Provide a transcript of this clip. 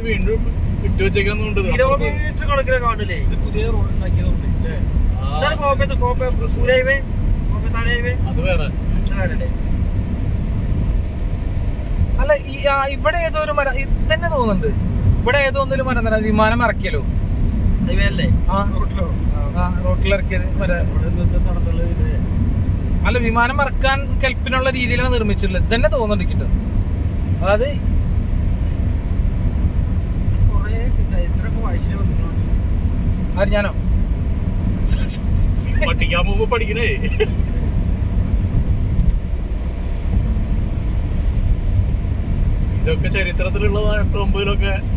വേണ്ടി വീണ്ടും ഇട്ട് വെച്ചേക്കാന്നുണ്ട് കിലോമീറ്റർ കണക്കിനെ കാണില്ലേ ഇത് പുതിയ റോഡ് ഉണ്ടാക്കിയതുകൊണ്ട് അല്ലേ എന്താണ് കോപ്പത്ത് കോപ്പ സൂരൈവേ കോപ്പ തലൈവേ അത് വേറെ വരല്ലേ അല്ല ഈ ആ, ഇവിടെ ഏതോ ഒരു മരം ഇത് തന്നെ തോന്നുന്നുണ്ട് ഇവിടെ ഏതോ ഒന്നിലും മരം തന്നെ വിമാനം ഇറക്കിയല്ലോ ഹൈവേ അല്ലേ ആ റോഡിലോ ആ റോട്ടിൽ ഇറക്കിയത് മറ്റേ ഇവിടെ എന്തൊക്കെ തടസ്സമുള്ളത് ഇത് അല്ല വിമാനം ഇറക്കാൻ കെൽപ്പിനുള്ള രീതിയിലാണ് നിർമ്മിച്ചിട്ടുള്ളത് ഇത് തന്നെ തോന്നുന്നുണ്ട് കിട്ടും അതായത് കുറേ ചരിത്രമൊക്കെ വായിച്ചിട്ട് വന്നിട്ടുണ്ട് ആര് ഞാനോ പഠിക്കാൻ പോകുമ്പോ പഠിക്കണേ ഇതൊക്കെ ചരിത്രത്തിലുള്ളതാണ് എട്ട് ഒമ്പതിലൊക്കെ